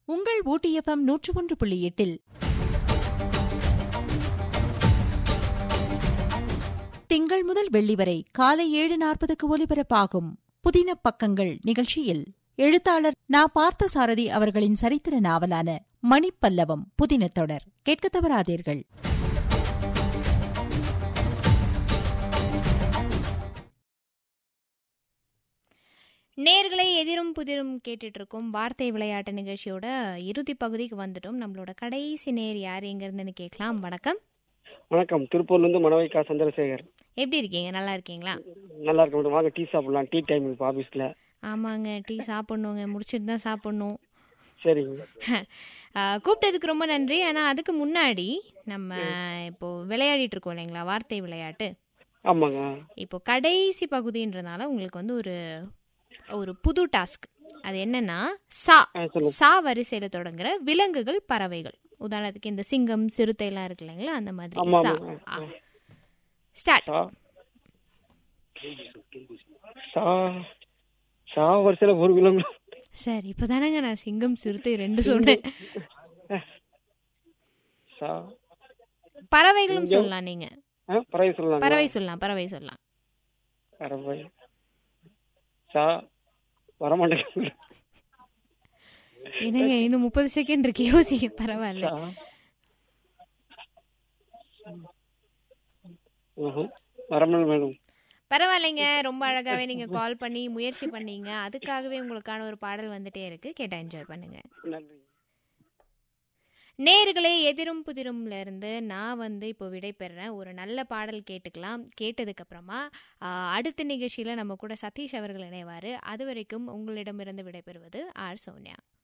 உங்கள் ஊட்டியப்பம் நூற்று ஒன்று புள்ளி எட்டில் திங்கள் முதல் வெள்ளி வரை காலை ஏழு நாற்பதுக்கு ஒலிபரப்பாகும் புதின பக்கங்கள் நிகழ்ச்சியில் எழுத்தாளர் நா பார்த்தசாரதி அவர்களின் சரித்திர நாவலான மணிப்பல்லவம் புதின தொடர் கேட்க தவறாதீர்கள் நேர்களை எதிரும் புதிரும் கேட்டுட்டு இருக்கோம் வார்த்தை விளையாட்டு நிகழ்ச்சியோட இறுதி பகுதிக்கு வந்துட்டோம் நம்மளோட கடைசி நேர் யார் எங்க இருந்துன்னு கேட்கலாம் வணக்கம் வணக்கம் திருப்பூர்லேருந்து மணவைக்கா சந்திரசேகர் எப்படி இருக்கீங்க நல்லா இருக்கீங்களா நல்லா இருக்க மேடம் வாங்க டீ சாப்பிடலாம் டீ டைம் இப்போ ஆஃபீஸில் ஆமாங்க டீ சாப்பிட்ணுங்க முடிச்சிட்டு தான் சாப்பிட்ணும் சரிங்க ஆஹ், கூப்பிட்டதுக்கு ரொம்ப நன்றி ஆனால் அதுக்கு முன்னாடி நம்ம இப்போ விளையாடிட்டு இருக்கோம் இல்லைங்களா வார்த்தை விளையாட்டு ஆமாங்க இப்போ கடைசி பகுதின்றனால உங்களுக்கு வந்து ஒரு ஒரு புது டாஸ்க் அது என்னன்னா சா ஆ சொல்லுங்க சா வரிசையில தொடங்குற விலங்குகள் பறவைகள் உதாரணத்துக்கு இந்த சிங்கம் சிறுத்தை எல்லாம் இருக்கு இல்லைங்களா அந்த மாதிரி ஆமா சா ஆமாங்க ஸ்டார்ட் சா சா சா வரிசையில் ஒரு விலங்கு சார் இப்போதானங்க நான் சிங்கம் சிறுத்தை ரெண்டு சொன்னேன் சா பறவைகளும் சொல்லலாம் நீங்க ஆ பறவை சொல்லலாம் பறவை சொல்லலாம் பறவை சொல்லலாம் பறவை சா வரமாட்டேங்குது என்னங்க இன்னும் முப்பது செகண்ட் இருக்கு யோசிக்க பரவாயில்ல சா ம்ஹும். வரமாட்டேங்குது மேடம் பரவாயில்லைங்க ரொம்ப அழகாவே நீங்க கால் பண்ணி முயற்சி பண்ணீங்க அதுக்காகவே உங்களுக்கான ஒரு பாடல் வந்துட்டே இருக்கு கேட்டா என்ஜாய் பண்ணுங்க நன்றி நேர்களே எதிரும் புதிரும்ல இருந்து நான் வந்து இப்போ விடை பெறுறேன் ஒரு நல்ல பாடல் கேட்டுக்கலாம் கேட்டதுக்கு அப்புறமா ஆஹ், அடுத்த நிகழ்ச்சியில நம்ம கூட சதீஷ் அவர்கள் இணைவாரு அது வரைக்கும் உங்களிடமிருந்து விடைபெறுவது ஆர் சோனியா